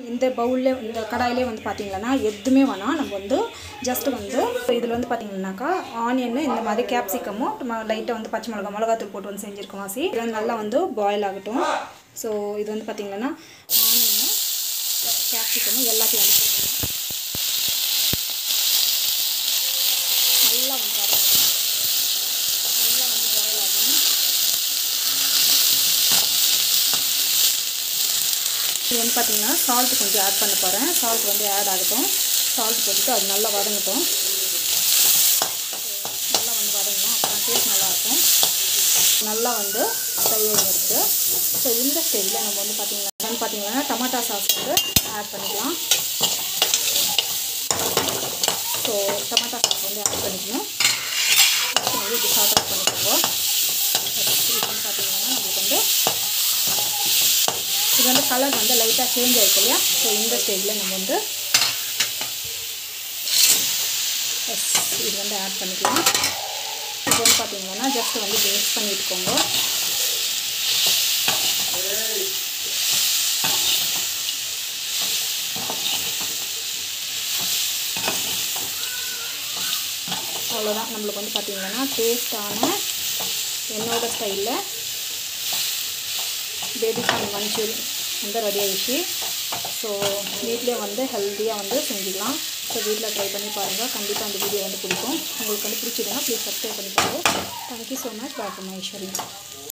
இந்த பவுல்லே இந்த கடாயிலே வந்து பார்த்தீங்கன்னா எதுவுமே வேணாம் நம்ம வந்து ஜஸ்ட் வந்து இதில் வந்து பார்த்தீங்கன்னாக்கா ஆனியன் இந்த மாதிரி கேப்சிகமும் லைட்டாக வந்து பச்சை மிளகா மிளகாத்தூள் போட்டு வந்து செஞ்சுருக்கோம் வாசி இது வந்து நல்லா வந்து பாயில் ஆகட்டும் ஸோ இது வந்து பார்த்தீங்கன்னா ஆனியனும் கேப்சிகமும் எல்லாத்தையும் வந்து போட்டுருங்க நல்லா வந்து வதங்கணும் நல்லா வந்து பாயில் ஆகணும் இது வந்து பார்த்தீங்கன்னா சால்ட் கொஞ்சம் ஆட் பண்ண போகிறேன் சால்ட் வந்து ஆட் ஆகட்டும் சால்ட் போட்டுட்டு அது நல்லா வதங்கட்டும் நல்லா வந்து வதங்கணும் அப்புறம் டேஸ்ட் நல்லாயிருக்கும் நல்லா வந்து ஃப்ரை ஆகிருக்கு ஸோ இந்த ஸ்டேஜில் நம்ம வந்து பார்த்திங்கன்னா வந்து பார்த்திங்கன்னா டமாட்டா சாஸ் வந்து ஆட் பண்ணிக்கலாம் ஸோ டமாட்டா சாஸ் வந்து ஆட் பண்ணிக்கணும் Next வந்து இது ஷார்ட் ஆஃப் பண்ணிக்கோங்க இது வந்து பார்த்திங்கன்னா நம்மளுக்கு வந்து இது வந்து கலர் வந்து லைட்டாக சேஞ்ச் ஆகிருக்கு இல்லையா ஸோ இந்த ஸ்டேஜில் நம்ம வந்து எஸ் இது வந்து ஆட் பண்ணிக்கலாம் இப்போ வந்து பார்த்தீங்கன்னா ஜஸ்ட் வந்து மிக்ஸ் பண்ணி விட்டுக்கோங்க அவ்வளோதான் நம்மளுக்கு வந்து பார்த்திங்கன்னா டேஸ்டான என்னோட ஸ்டைலில் பேபிகார்ன் மஞ்சூரியன் வந்து ரெடி ஆகிடுச்சு ஸோ வீட்டிலே வந்து ஹெல்த்தியாக வந்து செஞ்சுக்கலாம் ஸோ வீட்டில் ட்ரை பண்ணி பாருங்கள் கண்டிப்பாக அந்த வீடியோ வந்து பிடிக்கும் உங்களுக்கு வந்து பிடிச்சதுன்னா ப்ளீஸ் சப்ஸ்கிரைப் பண்ணி பாருங்கள் thank you so much doctor Maheswari